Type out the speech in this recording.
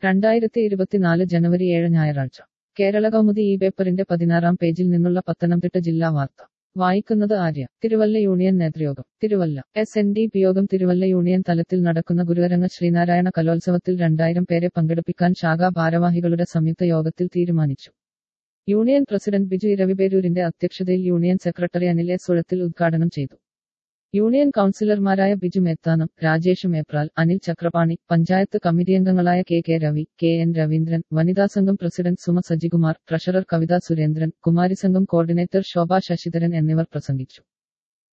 രണ്ടായിരത്തി ഇരുപത്തിനാല് ജനുവരി ഏഴ് ഞായറാഴ്ച കേരള കൗമുദി ഈ പേപ്പറിന്റെ പതിനാറാം പേജിൽ നിന്നുള്ള പത്തനംതിട്ട ജില്ലാ വാർത്ത വായിക്കുന്നത് ആര്യ തിരുവല്ല യൂണിയൻ നേതൃയോഗം Thiruvalla S N D P യോഗം തിരുവല്ല യൂണിയൻ തലത്തിൽ നടക്കുന്ന ഗുരുവരങ്ങ ശ്രീനാരായണ കലോത്സവത്തിൽ രണ്ടായിരം പേരെ പങ്കെടുപ്പിക്കാൻ ശാഖാ ഭാരവാഹികളുടെ സംയുക്ത യോഗത്തിൽ തീരുമാനിച്ചു യൂണിയൻ പ്രസിഡന്റ് ബിജു ഇരവിപേരൂരിന്റെ അധ്യക്ഷതയിൽ union secretary Anil S Suzhathil ഉദ്ഘാടനം ചെയ്തു യൂണിയൻ കൗൺസിലർമാരായ ബിജു മേത്താനം രാജേഷ് മേപ്രാൽ അനിൽ ചക്രപാണി പഞ്ചായത്ത് കമ്മിറ്റി അംഗങ്ങളായ K K Ravi K N Raveendran വനിതാ സംഘം പ്രസിഡന്റ് സുമ സജികുമാർ ട്രഷറർ കവിത സുരേന്ദ്രൻ കുമാരി സംഘം കോർഡിനേറ്റർ ശോഭ ശശിധരൻ എന്നിവർ പ്രസംഗിച്ചു